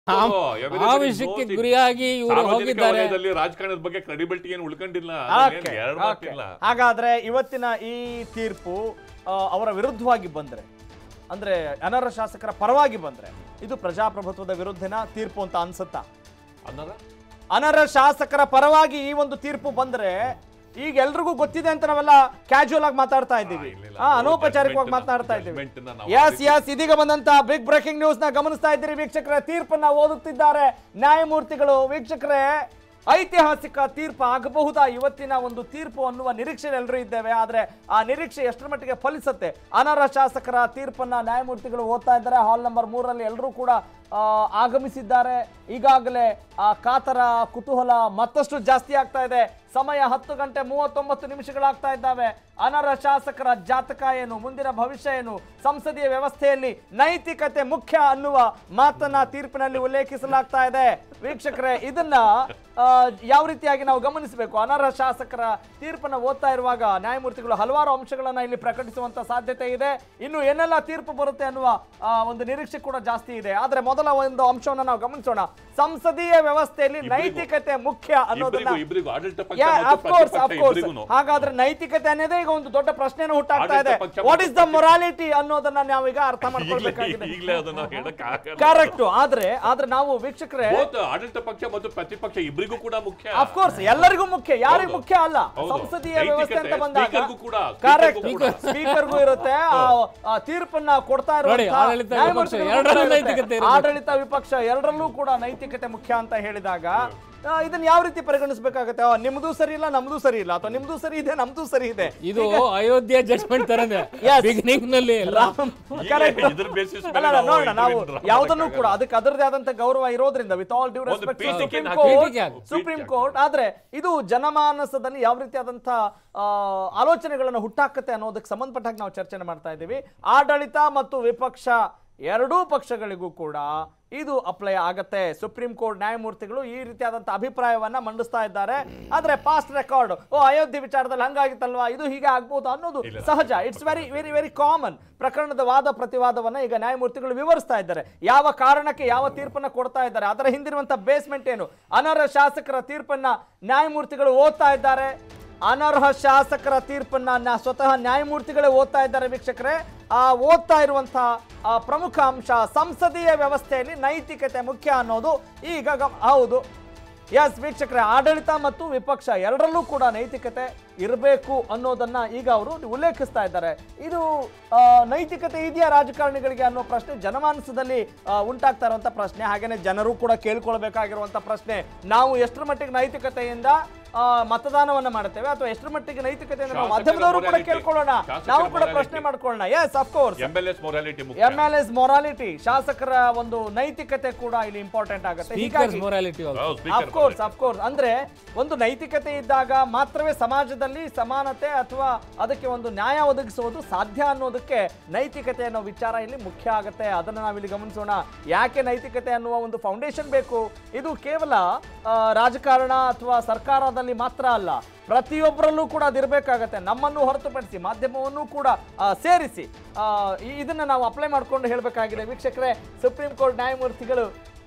ಆ- ಓ, ಆ everybody ವಿಷಯಕ್ಕೆ knows it. ಗುರಿಯಾಗಿ ಇವರು ಸಾರ್ವಜನಿಕ ಹೋಗಿದ್ದಾರೆ ವಲಯದಲ್ಲಿ ರಾಜಕಾರಣದ ಬಗ್ಗೆ ಕ್ರೆಡಿಬಿಲಿಟಿ ಏನು ಉಳ್ಕೊಂಡಿಲ್ಲ Okay, ಅದ್ರಲ್ಲಿ ಎರಡು okay. ಮಾತಿಲ್ಲ ಹಾಗಾದ್ರೆ ಇವತ್ತಿನ ಈ ತೀರ್ಪು ಆ, ಅವರ ವಿರುದ್ಧವಾಗಿ ಬಂದ್ರೆ ಅಂದ್ರೆ ಅನರ್ಹ ಶಾಸಕರ ಪರವಾಗಿ ಬಂದ್ರೆ ಇದು ಪ್ರಜಾಪ್ರಭುತ್ವದ ವಿರುದ್ಧನ ತೀರ್ಪು ಅಂತ ಅನ್ಸುತ್ತಾ ಅನ್ನೋದ ಅನರ್ಹ ಶಾಸಕರ ಪರವಾಗಿ ಈ ಒಂದು ತೀರ್ಪು ಬಂದ್ರೆ ಈಗ ಎಲ್ರಿಗೂ ಗೊತ್ತಿದೆ ಅಂತ ನಾವೆಲ್ಲ ಕ್ಯಾಶುವಲ್ ಆಗಿ ಮಾತಾಡ್ತಾ ಇದ್ದೀವಿ ಇಲ್ಲ, ಇಲ್ಲ. ಹಾ ನಾವು ಅನೌಪಚಾರಿಕವಾಗಿ judgment ನ- ಮಾತನಾಡ್ತಾ ಇದ್ದೀವಿ judgment ನ ನಾವು ಎಸ್ ಎಸ್ ಇದೀಗ ಬಂದಂತ ಬಿಗ್ ಬ್ರೇಕಿಂಗ್ ನ್ಯೂಸ್ ನ ಗಮನಿಸ್ತಾ ಇದ್ದೀರಿ ವೀಕ್ಷಕರೇ ತೀರ್ಪನ್ನ ಓದುತ್ತಿದ್ದಾರೆ ನ್ಯಾಯಮೂರ್ತಿಗಳು ವೀಕ್ಷಕರೇ ಐತಿಹಾಸಿಕ ತೀರ್ಪು ಆಗಬಹುದಾ ಇವತ್ತಿನ ಒಂದು ತೀರ್ಪು ಅನ್ನುವ ನಿರೀಕ್ಷೆ ಎಲ್ಲರೂ ಇದ್ದೇವೆ ಆದ್ರೆ ಆ ನಿರೀಕ್ಷೆ ಎಷ್ಟರ ಮಟ್ಟಿಗೆ ಫಲಿಸುತ್ತೆ ಅನರ್ಹ ಶಾಸಕರ ತೀರ್ಪನ್ನ ನ್ಯಾಯಮೂರ್ತಿಗಳು ಓದ್ತಾ ಇದ್ದಾರೆ ಹಾಲ್ ನಂಬರ್ ಮೂರರಲ್ಲಿ ಎಲ್ಲರೂ ಕೂಡ ಆ, ಆಗಮಿಸಿದ್ದಾರೆ ಈಗಾಗಲೇ ಆ ಕಾತರ ಕುತೂಹಲ ಮತ್ತಷ್ಟು ಜಾಸ್ತಿ ಆಗ್ತಾ ಇದೆ ಸಮಯ ಹತ್ತು ಗಂಟೆ ಮೂವತ್ತೊಂಬತ್ತು ನಿಮಿಷಗಳಾಗ್ತಾ ಇದ್ದಾವೆ ಅನರ್ಹ ಶಾಸಕರ ಜಾತಕ ಏನು ಮುಂದಿನ ಭವಿಷ್ಯ ಏನು ಸಂಸದೀಯ ವ್ಯವಸ್ಥೆಯಲ್ಲಿ ನೈತಿಕತೆ ಮುಖ್ಯ ಅನ್ನುವ ಮಾತನ್ನ ತೀರ್ಪಿನಲ್ಲಿ ಉಲ್ಲೇಖಿಸಲಾಗ್ತಾ ಇದೆ ವೀಕ್ಷಕರೇ ಇದನ್ನ ಆ, ಯಾವ ರೀತಿಯಾಗಿ ನಾವು ಗಮನಿಸಬೇಕು ಅನರ್ಹ ಶಾಸಕರ ತೀರ್ಪನ್ನ ಓದ್ತಾ ಇರುವಾಗ ನ್ಯಾಯಮೂರ್ತಿಗಳು ಹಲವಾರು ಅಂಶಗಳನ್ನ ಇಲ್ಲಿ ಪ್ರಕಟಿಸುವಂತ ಸಾಧ್ಯತೆ ಇದೆ ಇನ್ನು ಏನೆಲ್ಲ ತೀರ್ಪು ಬರುತ್ತೆ ಅನ್ನುವ ಆ, ಒಂದು ನಿರೀಕ್ಷೆ ಕೂಡ ಜಾಸ್ತಿ ಇದೆ ಆದ್ರೆ ಮೊದಲ ಒಂದು ಅಂಶವನ್ನ ನಾವು ಗಮನಿಸೋಣ ಸಂಸದೀಯ ವ್ಯವಸ್ಥೆಯಲ್ಲಿ ಇಬ್ರಿಗೂ- ನೈತಿಕತೆ ಮುಖ್ಯ ಅನ್ನೋದನ್ನ ಇಬ್ಬರಿಗೂ ಇಬ್ಬರಿಗೂ ಆಡಳಿತ ಪಕ್ಷ Yeah, ಮತ್ತು of course, ಪ್ರತಿಪಕ್ಷ of course. ಇಬ್ಬರಿಗೂನು. ಹಾಗಾದ್ರೆ ನೈತಿಕತೆ ಅನ್ನೋದೇ ಈಗ ಒಂದು ದೊಡ್ಡ ಪ್ರಶ್ನೆಯನ್ನು ಹುಟ್ಟಾಗ್ತಾ ಇದೆ ಆಡಳಿತ ಪಕ್ಷ ವಾಟ್ ಇಸ್ ದ ಮತ್ತು ಮೊರಾಲಿಟಿ ಅನ್ನೋದನ್ನ ನಾವೀಗ ಅರ್ಥ ಈಗಲೇ ಮಾಡ್ಕೊಳ್ಬೇಕಾಗಿದೆ ಈಗಲೇ ಅದನ್ನ ಹೇಳಕ್ಕಾಗಲ್ಲ ಕರೆಕ್ಟ್ ಆದ್ರೆ ಆದ್ರೆ ನಾವು ವೀಕ್ಷಕರೇ Both ಆಡಳಿತ ಪಕ್ಷ ಮತ್ತು ಪ್ರತಿಪಕ್ಷ ಇಬ್ಬರಿಗೂ ಕೂಡ ಮುಖ್ಯ ಅಫ್ಕೋರ್ಸ್ ಎಲ್ಲರಿಗೂ ಮುಖ್ಯ ಯಾರಿಗೂ ಹೌದು. ಮುಖ್ಯ ಅಲ್ಲ ಹೌದು. ಸಂಸದೀಯ ನೈತಿಕತೆ ವ್ಯವಸ್ಥೆ ಅಂತ ಬಂದಾಗ ಸ್ಪೀಕರ್ಗೂ ಕೂಡ, ಕರೆಕ್ಟ್ ಸ್ಪೀಕರ್ಗೂ ಕೂಡ. ಸ್ಪೀಕರ್ಗೂ ಇರುತ್ತೆ ಆ- ಆ ತೀರ್ಪನ್ನ ಕೊಡ್ತಾ ನೋಡಿ, ಇರುವಂತಹ ಆಡಳಿತ, ನ್ಯಾಯಮೂರ್ತಿಗಳಿಗೂ ವಿಪಕ್ಷ ಎರಡರಲ್ಲೂ ಕೂಡ ಇರುತ್ತೆ. ನೈತಿಕತೆ ಇರಬೇಕು. ಆಡಳಿತ ವಿಪಕ್ಷ ಎರಡರಲ್ಲೂ ಕೂಡ ನೈತಿಕತೆ ಮುಖ್ಯ ಅಂತ ಹೇಳಿದಾಗ ಆ, ಇದನ್ನ ಯಾವ ರೀತಿ ಪರಿಗಣಿಸಬೇಕಾಗುತ್ತೆ ನಿಮ್ದು ಸರಿ ಇಲ್ಲ ನಮ್ದು ಸರಿ ಇಲ್ಲ ಅಥವಾ ನಿಮ್ದು ಸರಿ ಇದೆ ನಮ್ದು ಸರಿ ಇದೆ ಇದು ಅಯೋಧ್ಯೆ ಜಡ್ಜ್ಮೆಂಟ್ ತರನೇ Yes. ಬಿಗಿನಿಂಗ್ ನಲ್ಲಿ ಎಲ್ಲ ಈಗ Correct. ಇದ್ರ basis ಅಲ್ಲ, ಮೇಲೆ ಅಲ್ಲ, ನಾವು ನೋಡೋಣ ನಾವು ಇದನ್ನ drama ಯಾವುದನ್ನು ಕೂಡ ಮಾಡಕ್ಕಾಗಲ್ಲ. ಅದಕ್ಕೆ ಅದರದೇ ಆದಂತ ಗೌರವ ಇರೋದ್ರಿಂದ ವಿತ್ ಆಲ್ ಡ್ಯೂ ಒಂದು ರೆಸ್ಪೆಕ್ಟ್ ಪೀಠಿಗೆ ಸುಪ್ರೀಂ ಹಾಕಿ. ಕೋರ್ಟ್ ಪೀಠಿಗೆ ಹಾಕಿ. ಸುಪ್ರೀಂ ಪೀಠಿಗೆ ಕೋರ್ಟ್ ಆದ್ರೆ ಇದು ಜನಮಾನಸದಲ್ಲಿ ಯಾವ ರೀತಿಯಾದಂತ ಆ, ಆಲೋಚನೆಗಳನ್ನು ಹುಟ್ಟಾಕತ್ತೆ ಅನ್ನೋದಕ್ಕೆ ಸಂಬಂಧಪಟ್ಟ ಹಾಗೆ ನಾವು ಚರ್ಚೆ ಮಾಡ್ತಾ ಇದ್ದೀವಿ ಆಡಳಿತ ಮತ್ತು ವಿಪಕ್ಷ ಎರಡೂ ಪಕ್ಷಗಳಿಗೂ ಕೂಡ ಇದು ಅಪ್ಲೈ ಆಗತ್ತೆ ಸುಪ್ರೀಂ ಕೋರ್ಟ್ ನ್ಯಾಯಮೂರ್ತಿಗಳು ಈ ರೀತಿಯಾದಂತ ಅಭಿಪ್ರಾಯವನ್ನ ಮಂಡಿಸ್ತಾ ಇದ್ದಾರೆ ಆದ್ರೆ ಪಾಸ್ಟ್ ರೆಕಾರ್ಡ್ ಓ ಅಯೋಧ್ಯೆ ವಿಚಾರದಲ್ಲಿ ಹಂಗಾಗಿತ್ತಲ್ವಾ ಇದು ಹೀಗೆ ಆಗ್ಬೋದು ಅನ್ನೋದು ಇಲ್ಲ. ಸಹಜ it's very very very common ಪ್ರಕರಣದ ವಾದ ಪ್ರತಿವಾದವನ್ನ ಈಗ ನ್ಯಾಯಮೂರ್ತಿಗಳು ವಿವರಿಸ್ತಾ ಇದ್ದಾರೆ ಯಾವ ಕಾರಣಕ್ಕೆ ಯಾವ ತೀರ್ಪನ್ನ ಕೊಡ್ತಾ ಇದ್ದಾರೆ ಅದರ ಹಿಂದಿರುವಂತ ಬೇಸ್ಮೆಂಟ್ ಏನು ಅನರ್ಹ ಶಾಸಕರ ತೀರ್ಪನ್ನ ನ್ಯಾಯಮೂರ್ತಿಗಳು ಓದ್ತಾ ಇದ್ದಾರೆ ಅನರ್ಹ ಶಾಸಕರ ತೀರ್ಪನ್ನ ನ- ಸ್ವತಃ ನ್ಯಾಯಮೂರ್ತಿಗಳೇ ಓದ್ತಾ ಇದ್ದಾರೆ ವೀಕ್ಷಕರೇ ಆ ಓದ್ತಾ ಇರುವಂತಹ ಆ ಪ್ರಮುಖ ಅಂಶ ಸಂಸದೀಯ ವ್ಯವಸ್ಥೆಯಲ್ಲಿ ನೈತಿಕತೆ ಮುಖ್ಯ ಅನ್ನೋದು ಈಗ ಗಮ್- ಹೌದು ಎಸ್ ವೀಕ್ಷಕರೇ ಆಡಳಿತ ಮತ್ತು ವಿಪಕ್ಷ ಎರಡರಲ್ಲೂ ಕೂಡ ನೈತಿಕತೆ ಇರಬೇಕು ಅನ್ನೋದನ್ನ ಈಗ ಅವರು ಉಲ್ಲೇಖಿಸ್ತಾ ಇದ್ದಾರೆ ಇದು ಆ, ನೈತಿಕತೆ ಇದೆಯಾ ರಾಜಕಾರಣಿಗಳಿಗೆ ಅನ್ನೋ ಪ್ರಶ್ನೆ ಜನಮಾನಸದಲ್ಲಿ ಆ, ಉಂಟಾಗ್ತಾ ಇರುವಂತ ಪ್ರಶ್ನೆ ಹಾಗೇನೆ ಜನರು ಕೂಡ ಕೇಳ್ಕೊಳ್ಬೇಕಾಗಿರುವಂತ ಪ್ರಶ್ನೆ ನಾವು ಎಷ್ಟರ ಮಟ್ಟಿಗೆ ನೈತಿಕತೆಯಿಂದ ಆ, ಮತದಾನವನ್ನ ಮಾಡುತ್ತೇವೆ ಅಥವಾ ಎಷ್ಟರ ಮಟ್ಟಿಗೆ ನೈತಿಕತೆಯಿಂದ ನಾವು ಶಾಸಕರ ಮಾಧ್ಯಮದವರು ಕೂಡ morality. ಕೇಳ್ಕೊಳ್ಳೋಣ ಶಾಸಕರ ನಾವು ಕೂಡ morality. ಪ್ರಶ್ನೆ ಮಾಡ್ಕೊಳ್ಳೋಣ yes of course M L S morality ಮುಖ್ಯ ಎಂ ಎಲ್ ಎಸ್ ಮೊರಾಲಿಟಿ ಶಾಸಕರ ಒಂದು ನೈತಿಕತೆ ಕೂಡ ಇಲ್ಲಿ ಇಂಪಾರ್ಟೆಂಟ್ ಆಗುತ್ತೆ ಸ್ಪೀಕರ್ಸ್ ಹೀಗಾಗಿ ಮೊರಾಲಿಟಿ ಹೌದು, speaker ಅಫ್ಕೋರ್ಸ್ ಅಫ್ಕೋರ್ಸ್ ಅಂದ್ರೆ ಒಂದು ನೈತಿಕತೆ ಇದ್ದಾಗ ಮಾತ್ರವೇ ಸಮಾಜದಲ್ಲಿ ಸಮಾನತೆ ಅಥವಾ ಅದಕ್ಕೆ ಒಂದು ನ್ಯಾಯ ಒದಗಿಸುವುದು ಸಾಧ್ಯ ಅನ್ನೋದಕ್ಕೆ ನೈತಿಕತೆ ಅನ್ನೋ ವಿಚಾರ ಇಲ್ಲಿ ಮುಖ್ಯ ಆಗುತ್ತೆ ಅದನ್ನ ನಾವಿಲ್ಲಿ ಗಮನಿಸೋಣ ಯಾಕೆ ನೈತಿಕತೆ ಅನ್ನುವ ಒಂದು ಫೌಂಡೇಶನ್ ಬೇಕು ಇದು ಕೇವಲ ಆ, ರಾಜಕಾರಣ ಅಥವಾ ಸರ್ಕಾರದಲ್ಲಿ ಮಾತ್ರ ಅಲ್ಲ ಪ್ರತಿಯೊಬ್ಬರಲ್ಲೂ ಕೂಡ ಅದಿರಬೇಕಾಗತ್ತೆ ನಮ್ಮನ್ನು ಹೊರತುಪಡಿಸಿ ಮಾಧ್ಯಮವನ್ನು ಕೂಡ ಆ, ಸೇರಿಸಿ ಆ, ಈ- ಇದನ್ನ ನಾವು ಅಪ್ಲೈ ಮಾಡ್ಕೊಂಡು ಹೇಳಬೇಕಾಗಿದೆ ವೀಕ್ಷಕರೇ ಸುಪ್ರೀಂ ಕೋರ್ಟ್ ನ್ಯಾಯಮೂರ್ತಿಗಳು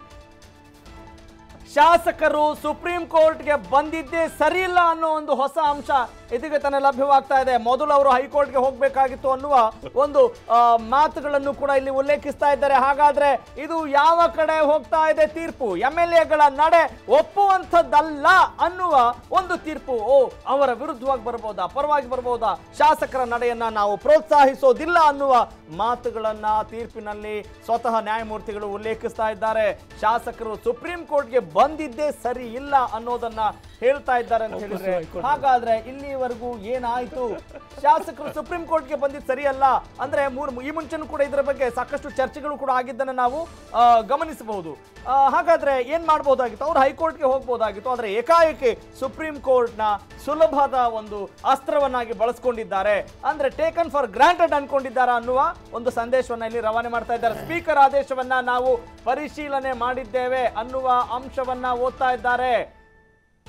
ಶಾಸಕರು ಸುಪ್ರೀಂ ಕೋರ್ಟ್ಗೆ ಬಂದಿದ್ದೇ ಸರಿ ಇಲ್ಲ ಅನ್ನೋ ಒಂದು ಹೊಸ ಅಂಶ ಇದೀಗ ತಾನೇ ಲಭ್ಯವಾಗ್ತಾ ಇದೆ ಮೊದಲು ಅವರು ಹೈಕೋರ್ಟ್ಗೆ ಹೋಗಬೇಕಾಗಿತ್ತು ಅನ್ನುವ ಒಂದು ಆ, ಮಾತುಗಳನ್ನು ಕೂಡ ಇಲ್ಲಿ ಉಲ್ಲೇಖಿಸ್ತಾ ಇದ್ದಾರೆ ಹಾಗಾದ್ರೆ ಇದು ಯಾವ ಕಡೆ ಹೋಗ್ತಾ ಇದೆ ತೀರ್ಪು ಎಂ ಎಲ್ ಎಗಳ ನಡೆ ಒಪ್ಪುವಂಥದ್ದಲ್ಲ ಅನ್ನುವ ಒಂದು ತೀರ್ಪು ಓ ಅವರ ವಿರುದ್ಧವಾಗಿ ಬರ್ಬೋದಾ ಪರವಾಗಿ ಬರ್ಬೋದಾ ಶಾಸಕರ ನಡೆಯನ್ನ ನಾವು ಪ್ರೋತ್ಸಾಹಿಸೋದಿಲ್ಲ ಅನ್ನುವ ಮಾತುಗಳನ್ನ ತೀರ್ಪಿನಲ್ಲಿ ಸ್ವತಃ ನ್ಯಾಯಮೂರ್ತಿಗಳು ಉಲ್ಲೇಖಿಸ್ತಾ ಇದ್ದಾರೆ ಶಾಸಕರು ಸುಪ್ರೀಂ ಕೋರ್ಟ್ಗೆ ಬಂದಿದ್ದೇ ಸರಿ ಇಲ್ಲ ಅನ್ನೋದನ್ನ ಹೇಳ್ತಾ ಇದ್ದಾರೆ ಅಂತ ಹೇಳಿದ್ರೆ ಹಾಗಾದ್ರೆ ಇಲ್ಲಿವರೆಗೂ ಏನಾಯ್ತು ಶಾಸಕರು ಸುಪ್ರೀಂ ಕೋರ್ಟ್ಗೆ ಬಂದಿದ್ದು ಸರಿಯಲ್ಲ ಅಂದ್ರೆ ಮೂರು ಈ ಮುಂಚೆನೂ ಕೂಡ ಇದರ ಬಗ್ಗೆ ಸಾಕಷ್ಟು ಚರ್ಚೆಗಳು ಕೂಡ ಆಗಿದ್ದನ್ನ ನಾವು ಆ, ಗಮನಿಸಬಹುದು ಆ, ಹಾಗಾದ್ರೆ ಏನ್ ಮಾಡಬಹುದಾಗಿತ್ತು ಅವ್ರು ಹೈಕೋರ್ಟ್ಗೆ ಹೋಗ್ಬೋದಾಗಿತ್ತು ಆದ್ರೆ ಏಕಾಏಕಿ ಸುಪ್ರೀಂ ಕೋರ್ಟ್ನ ಸುಲಭದ ಒಂದು ಅಸ್ತ್ರವನ್ನಾಗಿ ಬಳಸ್ಕೊಂಡಿದ್ದಾರೆ ಅಂದ್ರೆ ಟೇಕನ್ ಫಾರ್ ಗ್ರಾಂಟೆಡ್ ಅನ್ಕೊಂಡಿದ್ದಾರೆ ಅನ್ನುವ ಒಂದು ಸಂದೇಶವನ್ನ ಇಲ್ಲಿ ರವಾನೆ ಮಾಡ್ತಾ ಇದ್ದಾರೆ ಸ್ಪೀಕರ್ ಆದೇಶವನ್ನ ನಾವು ಪರಿಶೀಲನೆ ಮಾಡಿದ್ದೇವೆ ಅನ್ನುವ ಅಂಶವನ್ನ ಓದ್ತಾ ಇದ್ದಾರೆ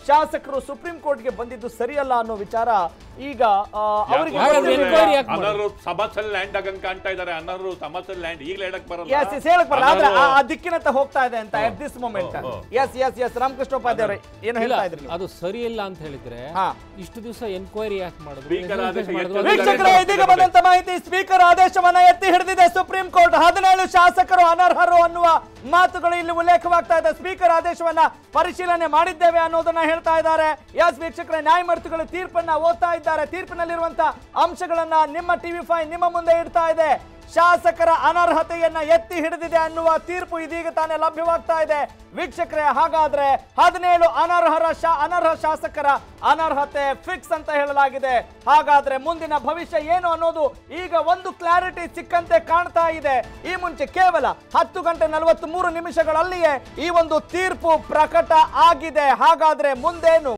ಶಾಸಕರು ಸುಪ್ರೀಂ ಕೋರ್ಟ್ಗೆ ಬಂದಿದ್ದು ಸರಿಯಲ್ಲ ಅನ್ನೋ ವಿಚಾರ ಈಗ ಆ, ಅವರಿಗೆ ಹಾಗಾದ್ರೆ ಗೊತ್ತಿದೆ. enquiry ಯಾಕೆ ಮಾಡೋದು? ಅನರ್ರು ಸಮಸ್ಯೆ ಲ್ಯಾಂಡ್ ಆಗಂಗ್ ಕಾಣ್ತಾ ಇದಾರೆ ಅನರ್ರು ಸಮಸ್ಯೆ ಲ್ಯಾಂಡ್ ಈಗಲೇ ಹೇಳಕ್ ಬರಲ್ಲ ಎಸ್ ಎಸ್ ಹೇಳಕ್ ಬರಲ್ಲ ಆದ್ರೆ ಆ- ಅನರ್ರು- ಆ ದಿಕ್ಕಿನತ್ತ ಹೋಗ್ತಾ ಇದೆ ಅಂತ at this moment hmm, hmm. Yes yes yes Ramakrishna Upadhyaya ಅವರೇ ಏನು ಇಲ್ಲ ಹೇಳ್ತಾ ಇದ್ರಿ ನೀವು? ಅದು ಸರಿ ಇಲ್ಲ ಅಂತ ಹೇಳಿದ್ರೆ ಹಾ. ಇಷ್ಟು ದಿವಸ ಎನ್ಕ್ವೈರಿ ಯಾಕೆ ಮಾಡಿದ್ರು ಸ್ಪೀಕರ್ ಆದೇಶ Investigate ಮಾಡಿದ್ರು? ಎತ್ತಿದ್ರೆ ವೀಕ್ಷಕರೇ ಇದೀಗ ಬಂದಂತ ಮಾಹಿತಿ ಸ್ಪೀಕರ್ ಆದೇಶವನ್ನ ಎತ್ತಿ ಹಿಡಿದಿದೆ ಸುಪ್ರೀಂ ಕೋರ್ಟ್ ಹದಿನೇಳು ಶಾಸಕರು ಅನರ್ಹರು ಅನ್ನುವ ಮಾತುಗಳು ಇಲ್ಲಿ ಉಲ್ಲೇಖವಾಗ್ತಾ ಇದೆ ಸ್ಪೀಕರ್ ಆದೇಶವನ್ನ ಪರಿಶೀಲನೆ ಮಾಡಿದ್ದೇವೆ ಅನ್ನೋದನ್ನ ಹೇಳ್ತಾ ಇದ್ದಾರೆ ಎಸ್ ವೀಕ್ಷಕರೇ ನ್ಯಾಯಮೂರ್ತಿಗಳು ತೀರ್ಪನ್ನ ಓದ್ತಾ ಇದ್ದಾರೆ ತೀರ್ಪಿನಲ್ಲಿರುವಂತ ಅಂಶಗಳನ್ನ ನಿಮ್ಮ ಟಿವಿ ಫೈ ನಿಮ್ಮ ಮುಂದೆ ಇಡ್ತಾ ಇದೆ ಶಾಸಕರ ಅನರ್ಹತೆಯನ್ನ ಎತ್ತಿ ಹಿಡಿದಿದೆ ಅನ್ನುವ ತೀರ್ಪು ಇದೀಗ ತಾನೇ ಲಭ್ಯವಾಗ್ತಾ ಇದೆ ವೀಕ್ಷಕರೇ ಹಾಗಾದ್ರೆ ಹದಿನೇಳು ಅನರ್ಹರ ಶಾ ಅನರ್ಹ ಶಾಸಕರ ಅನರ್ಹತೆ ಫಿಕ್ಸ್ ಅಂತ ಹೇಳಲಾಗಿದೆ ಹಾಗಾದ್ರೆ ಮುಂದಿನ ಭವಿಷ್ಯ ಏನು ಅನ್ನೋದು ಈಗ ಒಂದು ಕ್ಲಾರಿಟಿ ಸಿಕ್ಕಂತೆ ಕಾಣ್ತಾ ಇದೆ ಈ ಮುಂಚೆ ಕೇವಲ ಹತ್ತು ಗಂಟೆ ನಲವತ್ತ್ ಮೂರು ನಿಮಿಷಗಳಲ್ಲಿಯೇ ಈ ಒಂದು ತೀರ್ಪು ಪ್ರಕಟ ಆಗಿದೆ ಹಾಗಾದ್ರೆ ಮುಂದೇನು